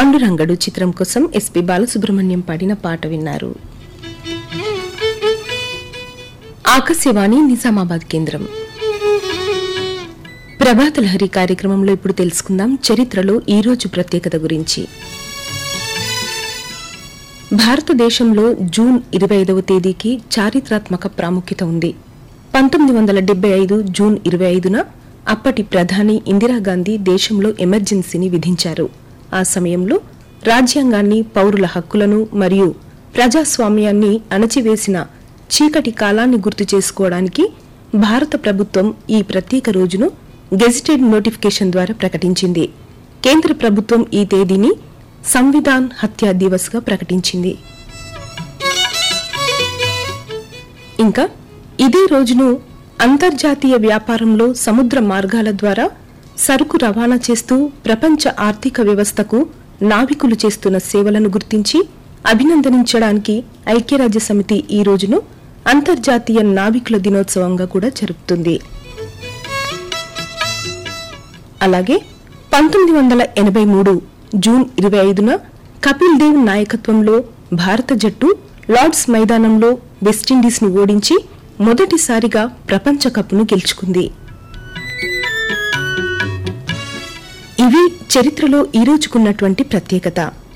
పాండురంగడు చిత్రం కోసం ఎస్పి బాలసుబ్రహ్మణ్యం పాడిన పాట విన్నారు ఆకాశవాణి నిజామాబాద్ కేంద్రం ప్రభాత లహరి కార్యక్రమంలో ఇప్పుడు తెలుసుకుందాం చరిత్రలో ఈ రోజు ప్రత్యేకత గురించి భారతదేశంలో జూన్ ఇరవై ఐదవ తేదీకి చారిత్రాత్మక ప్రాముఖ్యత ఉంది పంతొమ్మిది వందల డెబ్బై ఐదు జూన్ ఇరవై ఐదున అప్పటి ప్రధాని ఇందిరాగాంధీ దేశంలో ఎమర్జెన్సీని విధించారు ఆ సమయంలో రాజ్యాంగాన్ని పౌరుల హక్కులను మరియు ప్రజాస్వామ్యాన్ని అణచివేసిన చీకటి కాలాన్ని గుర్తు చేసుకోవడానికి భారత ప్రభుత్వం ఈ ప్రత్యేక రోజును గెజిటెడ్ నోటిఫికేషన్ ద్వారా ప్రకటించింది కేంద్ర ప్రభుత్వం ఈ తేదీని సంవిధాన్ హత్యా దివస్ గా ప్రకటించింది ఇంకా ఇదే రోజును అంతర్జాతీయ వ్యాపారంలో సముద్ర మార్గాల ద్వారా సరుకు రవాణా చేస్తూ ప్రపంచ ఆర్థిక వ్యవస్థకు నావికులు చేస్తున్న సేవలను గుర్తించి అభినందనించడానికి ఐక్యరాజ్య సమితి ఈ రోజును అంతర్జాతీయ నావికుల దినోత్సవంగా కూడా జరుపుతుంది అలాగే పంతొమ్మిది వందల ఎనభై మూడు జూన్ ఇరవై ఐదున కపిల్ దేవ్ నాయకత్వంలో భారత జట్టు లార్డ్స్ మైదానంలో వెస్టిండీస్ ను ఓడించి మొదటిసారిగా ప్రపంచ కప్ను గెలుచుకుంది ఇవి చరిత్రలో ఈ రోజుకున్నటువంటి ప్రత్యేకత